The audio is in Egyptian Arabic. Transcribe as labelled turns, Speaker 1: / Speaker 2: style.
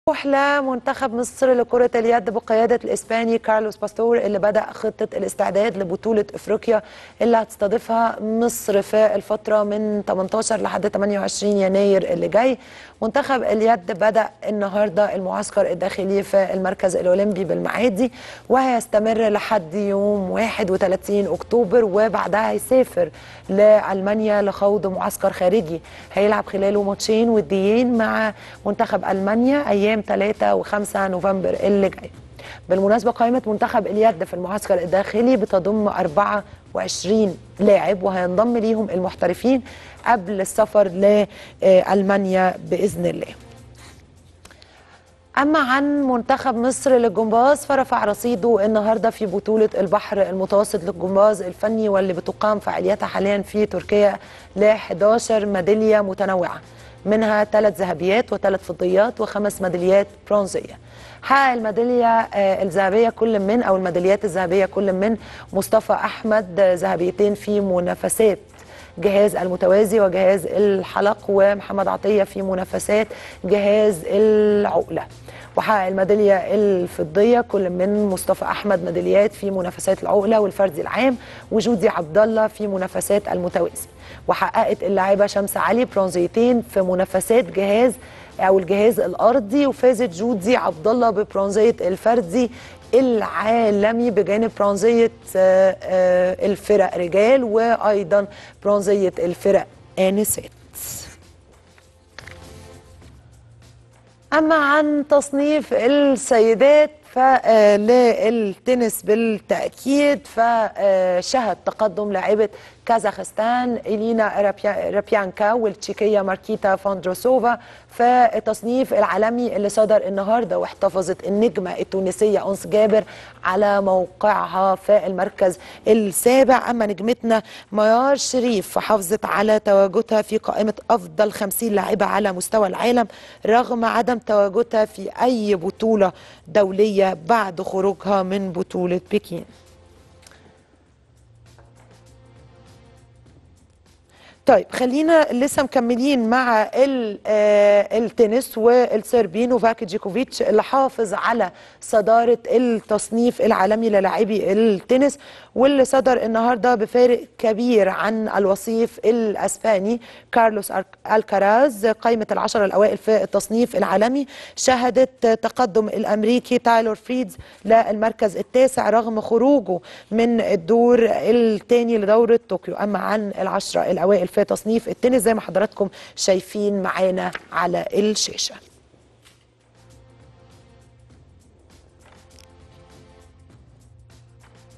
Speaker 1: نروح لمنتخب مصر لكرة اليد بقيادة الإسباني كارلوس باستور اللي بدأ خطة الاستعداد لبطولة إفريقيا اللي هتستضيفها مصر في الفترة من 18 لحد 28 يناير اللي جاي منتخب اليد بدأ النهاردة المعسكر الداخلي في المركز الأولمبي بالمعادي وهيستمر لحد يوم 31 أكتوبر وبعدها هيسافر لألمانيا لخوض معسكر خارجي هيلعب خلاله ماتشين وديين مع منتخب ألمانيا أيام 3 و5 نوفمبر اللي جاي بالمناسبة قائمة منتخب اليد في المعسكر الداخلي بتضم 24 لاعب وهينضم ليهم المحترفين قبل السفر لألمانيا بإذن الله أما عن منتخب مصر للجمباز فرفع رصيده النهارده في بطولة البحر المتوسط للجمباز الفني واللي بتقام فعالياتها حاليا في تركيا ل 11 ميدالية متنوعة منها ثلاث ذهبيات وثلاث فضيات وخمس ميداليات برونزيه حقق الميداليه الذهبيه كل من او الميداليات الذهبيه كل من مصطفى احمد ذهبيتين في منافسات جهاز المتوازي وجهاز الحلق ومحمد عطيه في منافسات جهاز العقله وحقق الميداليه الفضيه كل من مصطفى احمد ميداليات في منافسات العقله والفردي العام وجودي عبد الله في منافسات المتوازي وحققت اللاعبه شمس علي برونزيتين في منافسات جهاز او الجهاز الارضي وفازت جودي عبد الله ببرونزيه الفردي العالمي بجانب برونزيه الفرق رجال وايضا برونزيه الفرق انسات اما عن تصنيف السيدات فللتنس بالتاكيد فشهد تقدم لاعبه كازاخستان إلينا رابيانكا والتشيكية ماركيتا فوندروسوفا في التصنيف العالمي اللي صدر النهارده واحتفظت النجمة التونسية أنس جابر على موقعها في المركز السابع أما نجمتنا ميار شريف فحافظت على تواجدها في قائمة أفضل 50 لاعبة على مستوى العالم رغم عدم تواجدها في أي بطولة دولية بعد خروجها من بطولة بكين طيب خلينا لسه مكملين مع التنس والسربي نوفاك جيكوفيتش اللي حافظ على صداره التصنيف العالمي للاعبي التنس واللي صدر النهارده بفارق كبير عن الوصيف الاسباني كارلوس الكاراز قائمه العشره الاوائل في التصنيف العالمي شهدت تقدم الامريكي تايلور فريدز للمركز التاسع رغم خروجه من الدور الثاني لدوره طوكيو اما عن العشره الاوائل في تصنيف التنس زي ما حضراتكم شايفين معانا على الشاشه